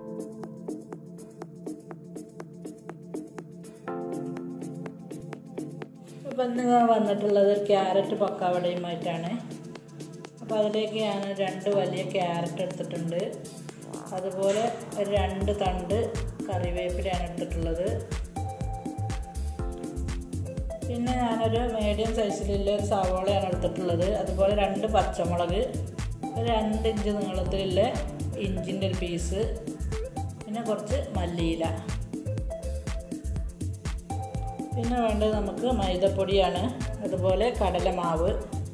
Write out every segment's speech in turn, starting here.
അപ്പം ഇന്ന് ഞാൻ വന്നിട്ടുള്ളത് ക്യാരറ്റ് പക്കാവടയുമായിട്ടാണ് അപ്പോൾ അതിലേക്ക് ഞാൻ രണ്ട് വലിയ ക്യാരറ്റ് എടുത്തിട്ടുണ്ട് അതുപോലെ ഒരു രണ്ട് തണ്ട് കറിവേപ്പിലയാണ് എടുത്തിട്ടുള്ളത് പിന്നെ ഞാനൊരു മീഡിയം സൈസിലുള്ള ഒരു സവോളയാണ് എടുത്തിട്ടുള്ളത് അതുപോലെ രണ്ട് പച്ചമുളക് ഒരു രണ്ട് ഇഞ്ച് നീളത്തിലുള്ള ഇഞ്ചിൻ്റെ ഒരു പീസ് പിന്നെ കുറച്ച് മല്ലിയില പിന്നെ വേണ്ടത് നമുക്ക് മൈദപ്പൊടിയാണ് അതുപോലെ കടലമാവ്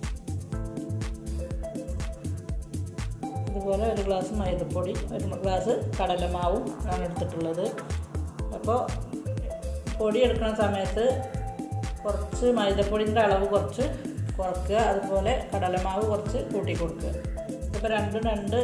അതുപോലെ ഒരു ഗ്ലാസ് മൈദപ്പൊടി ഒരു ഗ്ലാസ് കടലമാവും ആണ് എടുത്തിട്ടുള്ളത് അപ്പോൾ പൊടി എടുക്കുന്ന സമയത്ത് കുറച്ച് മൈദപ്പൊടിൻ്റെ അളവ് കുറച്ച് കുറക്കുക അതുപോലെ കടലമാവ് കുറച്ച് കൂട്ടി കൊടുക്കുക ഇപ്പോൾ രണ്ടും രണ്ട്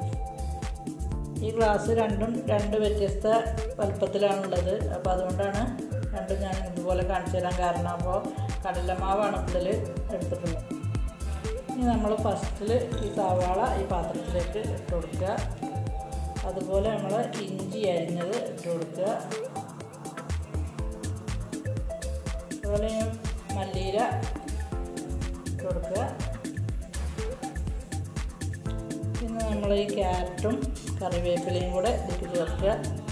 ഈ ഗ്ലാസ് രണ്ടും രണ്ട് വ്യത്യസ്ത വലുപ്പത്തിലാണുള്ളത് അപ്പോൾ അതുകൊണ്ടാണ് രണ്ടും ഞാൻ ഇതുപോലെ കാണിച്ചു തരാൻ കാരണം അപ്പോൾ കടലമാവാണ് കൂടുതൽ എടുത്തിട്ടുള്ളത് ഇനി നമ്മൾ ഫസ്റ്റിൽ ഈ സവാള ഈ പാത്രത്തിലേക്ക് ഇട്ട് കൊടുക്കുക അതുപോലെ നമ്മൾ ഇഞ്ചി അരിഞ്ഞത് ഇട്ട് കൊടുക്കുക അതുപോലെ മല്ലിയില ഇട്ട് കൊടുക്കുക പിന്നെ നമ്മൾ ഈ ക്യാരറ്റും കറിവേപ്പിലയും കൂടെ ഇതിലേക്ക് ചേർക്കുക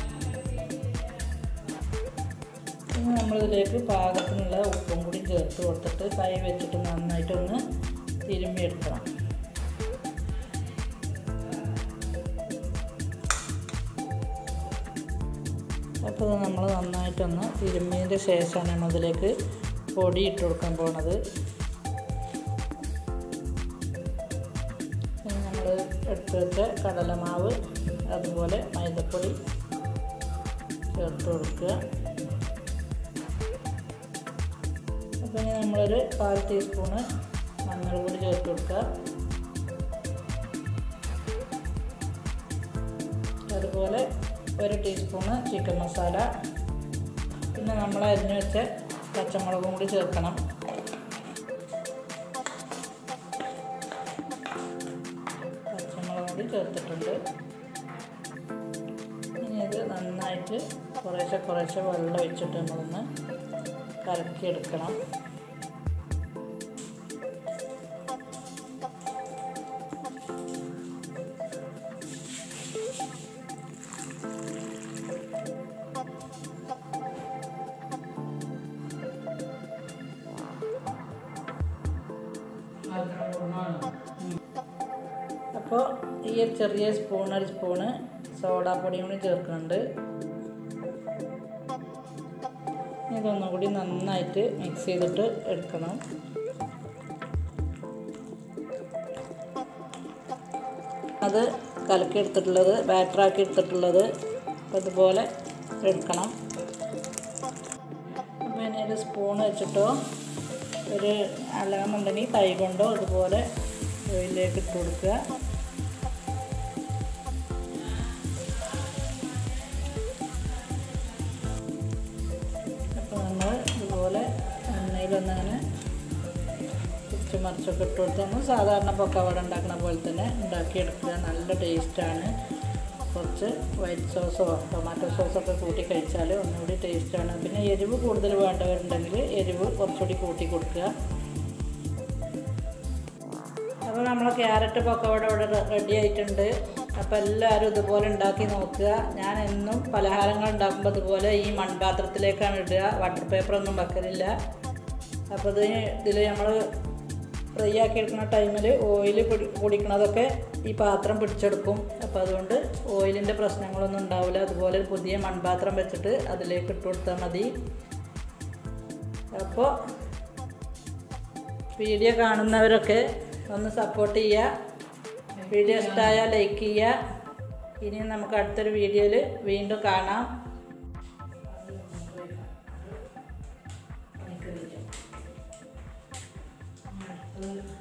പിന്നെ നമ്മളിതിലേക്ക് പാകത്തിനുള്ള ഉപ്പും കൂടി ചേർത്ത് കൊടുത്തിട്ട് കൈ വെച്ചിട്ട് നന്നായിട്ടൊന്ന് തിരുമ്മിയെടുക്കണം അപ്പോൾ നമ്മൾ നന്നായിട്ടൊന്ന് തിരുമ്മിയതിൻ്റെ ശേഷമാണ് നമ്മളിതിലേക്ക് പൊടി ഇട്ട് കൊടുക്കാൻ പോണത് നമ്മൾ എടുത്ത് വെച്ച കടലമാവ് അതുപോലെ മൈദപ്പൊടി ചേർത്ത് കൊടുക്കുക അപ്പോൾ ഇനി നമ്മളൊരു കാൽ ടീസ്പൂണ് മഞ്ഞൾ പൊടി ചേർത്ത് കൊടുക്കുക അതുപോലെ ഒരു ടീസ്പൂണ് ചിക്കൻ മസാല പിന്നെ നമ്മൾ അരിഞ്ഞ് വെച്ച പച്ചമുളകും കൂടി ചേർക്കണം പച്ചമുളകും കൂടി ചേർത്തിട്ടുണ്ട് ഇനി ഇത് നന്നായിട്ട് കുറേശ്ശെ കുറേശ്ശെ വെള്ളം ഒഴിച്ചിട്ട് നമ്മളൊന്ന് കലക്കിയെടുക്കണം അപ്പോൾ ഈ ഒരു ചെറിയ സ്പൂൺ ഒരു സ്പൂണ് സോഡാപ്പൊടിയും കൂടി ചേർക്കുന്നുണ്ട് ഇതൊന്നും കൂടി നന്നായിട്ട് മിക്സ് ചെയ്തിട്ട് എടുക്കണം അത് കലക്കി എടുത്തിട്ടുള്ളത് ബാറ്ററാക്കി എടുത്തിട്ടുള്ളത് അപ്പോൾ ഇതുപോലെ എടുക്കണം അപ്പോൾ ഇനി ഒരു സ്പൂൺ വെച്ചിട്ടോ ഒരു അല്ലാന്നുണ്ടെങ്കിൽ കൈ കൊണ്ടോ ഇതുപോലെ ഓയിലേക്ക് ഇട്ട് കൊടുക്കുക അപ്പോൾ നമ്മൾ ഇതുപോലെ എണ്ണയിലൊന്നങ്ങനെ തിരിച്ച് മറിച്ചൊക്കെ ഇട്ട് കൊടുത്ത് നമ്മൾ സാധാരണ പൊക്കവട ഉണ്ടാക്കുന്ന പോലെ തന്നെ ഉണ്ടാക്കിയെടുക്കുക നല്ല ടേസ്റ്റാണ് കുറച്ച് വൈറ്റ് സോസോ ടൊമാറ്റോ സോസൊക്കെ കൂട്ടി കഴിച്ചാൽ ഒന്നുകൂടി ടേസ്റ്റാണ് പിന്നെ എരിവ് കൂടുതൽ വേണ്ടവരുണ്ടെങ്കിൽ എരിവ് കുറച്ചുകൂടി കൂട്ടി കൊടുക്കുക അപ്പോൾ നമ്മൾ ക്യാരറ്റ് പക്കവട ഇവിടെ റെഡി ആയിട്ടുണ്ട് അപ്പോൾ എല്ലാവരും ഇതുപോലെ ഉണ്ടാക്കി നോക്കുക ഞാൻ എന്നും പലഹാരങ്ങൾ ഉണ്ടാക്കുമ്പോൾ ഇതുപോലെ ഈ മൺപാത്രത്തിലേക്കാണ് ഇടുക വാട്ടർ പേപ്പറൊന്നും വെക്കലില്ല അപ്പോൾ ഇത് ഇതിൽ നമ്മൾ ഫ്രൈ ആക്കി എടുക്കുന്ന ടൈമിൽ ഓയിൽ പിടി പൊടിക്കണതൊക്കെ ഈ പാത്രം പിടിച്ചെടുക്കും അപ്പോൾ അതുകൊണ്ട് ഓയിലിൻ്റെ പ്രശ്നങ്ങളൊന്നും ഉണ്ടാവില്ല അതുപോലെ ഒരു പുതിയ മൺപാത്രം വെച്ചിട്ട് അതിലേക്ക് ഇട്ട് കൊടുത്താൽ മതി അപ്പോൾ വീഡിയോ കാണുന്നവരൊക്കെ ഒന്ന് സപ്പോർട്ട് ചെയ്യുക വീഡിയോ ഇഷ്ടമായാൽ ലൈക്ക് ചെയ്യുക ഇനി നമുക്ക് അടുത്തൊരു വീഡിയോയിൽ വീണ്ടും കാണാം Thank you.